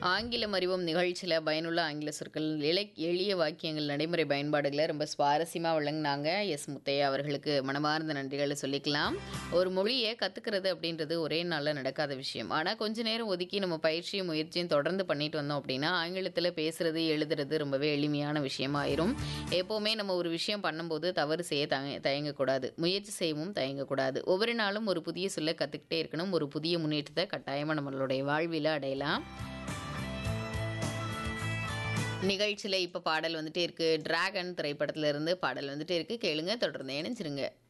ஆங்கிலம் அறிவோம் நிகழ்ச்சியில் பயனுள்ள ஆங்கில சொற்கள் இலை எளிய வாக்கியங்கள் நடைமுறை பயன்பாடுகளை ரொம்ப சுவாரஸ்யமாக வழங்கினாங்க எஸ் முத்தையா அவர்களுக்கு மனமார்ந்த நன்றிகளை சொல்லிக்கலாம் ஒரு மொழியை கற்றுக்கிறது அப்படின்றது ஒரே நாளில் நடக்காத விஷயம் ஆனால் கொஞ்ச நேரம் ஒதுக்கி நம்ம பயிற்சியும் முயற்சியும் தொடர்ந்து பண்ணிட்டு வந்தோம் அப்படின்னா ஆங்கிலத்தில் பேசுறது எழுதுறது ரொம்பவே எளிமையான விஷயமாயிரும் எப்போவுமே நம்ம ஒரு விஷயம் பண்ணும்போது தவறு செய்ய தய தயங்கக்கூடாது முயற்சி செய்யவும் தயங்கக்கூடாது ஒவ்வொரு நாளும் ஒரு புதிய சொல்ல கற்றுக்கிட்டே இருக்கணும் ஒரு புதிய முன்னேற்றத்தை கட்டாயமாக நம்மளுடைய வாழ்வில் அடையலாம் நிகழ்ச்சியில் இப்போ பாடல் வந்துட்டே இருக்கு டிராகன் திரைப்படத்துல இருந்து பாடல் வந்துட்டே இருக்கு கேளுங்க தொடர்ந்து இணைஞ்சிருங்க